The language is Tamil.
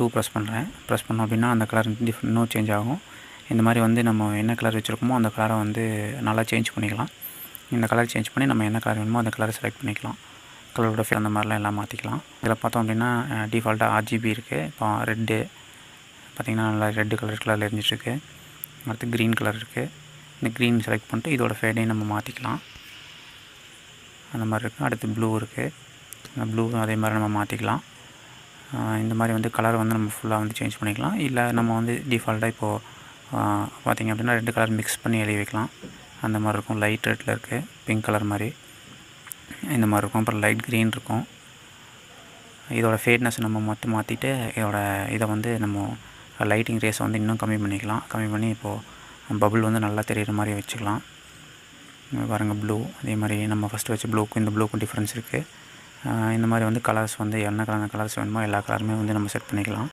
டூ ப்ரெஸ் பண்ணுறேன் ப்ரெஸ் பண்ணோம் அப்படின்னா அந்த கலர் டிஃப் இன்னும் சேஞ்ச் ஆகும் இந்த மாதிரி வந்து நம்ம என்ன கலர் வச்சுருக்கோமோ அந்த கலரை வந்து நல்லா சேஞ்ச் பண்ணிக்கலாம் இந்த கலர் சேஞ்ச் பண்ணி நம்ம என்ன கலர் வேணுமோ அந்த கலரை செலக்ட் பண்ணிக்கலாம் கலரோட ஃபீல் அந்த மாதிரிலாம் எல்லாம் மாற்றிக்கலாம் இதில் பார்த்தோம் அப்படின்னா டிஃபால்ட்டாக ஆர்ஜிபி இருக்குது இப்போ ரெட்டு பார்த்திங்கன்னா நல்லா ரெட்டு கலர் கலரில் இருந்துகிட்ருக்கு அடுத்து க்ரீன் கலர் இருக்குது இந்த க்ரீன் செலக்ட் பண்ணிட்டு இதோட ஃபேடையும் நம்ம மாற்றிக்கலாம் அந்த மாதிரி இருக்குது அடுத்து ப்ளூ இருக்குது இந்த ப்ளூ அதே மாதிரி நம்ம மாற்றிக்கலாம் இந்த மாதிரி வந்து கலர் வந்து நம்ம ஃபுல்லாக வந்து சேஞ்ச் பண்ணிக்கலாம் இல்லை நம்ம வந்து டிஃபால்ட்டாக இப்போது பார்த்திங்க அப்படின்னா ரெண்டு கலர் மிக்ஸ் பண்ணி எழுதி வைக்கலாம் அந்த மாதிரி இருக்கும் லைட் ரெட்டில் இருக்குது பிங்க் கலர் மாதிரி இந்த மாதிரி இருக்கும் அப்புறம் லைட் க்ரீன் இருக்கும் இதோட ஃபேட்னஸ் நம்ம மொத்தம் மாற்றிட்டு இதோட இதை வந்து நம்ம லைட்டிங் ரேஸை வந்து இன்னும் கம்மி பண்ணிக்கலாம் கம்மி பண்ணி இப்போது பபுள் வந்து நல்லா தெரிகிற மாதிரி வச்சுக்கலாம் பாருங்கள் ப்ளூ அதே மாதிரி நம்ம ஃபஸ்ட்டு வச்ச ப்ளூக்கும் இந்த ப்ளூக்கும் டிஃப்ரென்ஸ் இருக்குது இந்த மாதிரி வந்து கலர்ஸ் வந்து என்ன கலர் கலர்ஸ் வேணுமோ எல்லா கலருமே வந்து நம்ம செட் பண்ணிக்கலாம்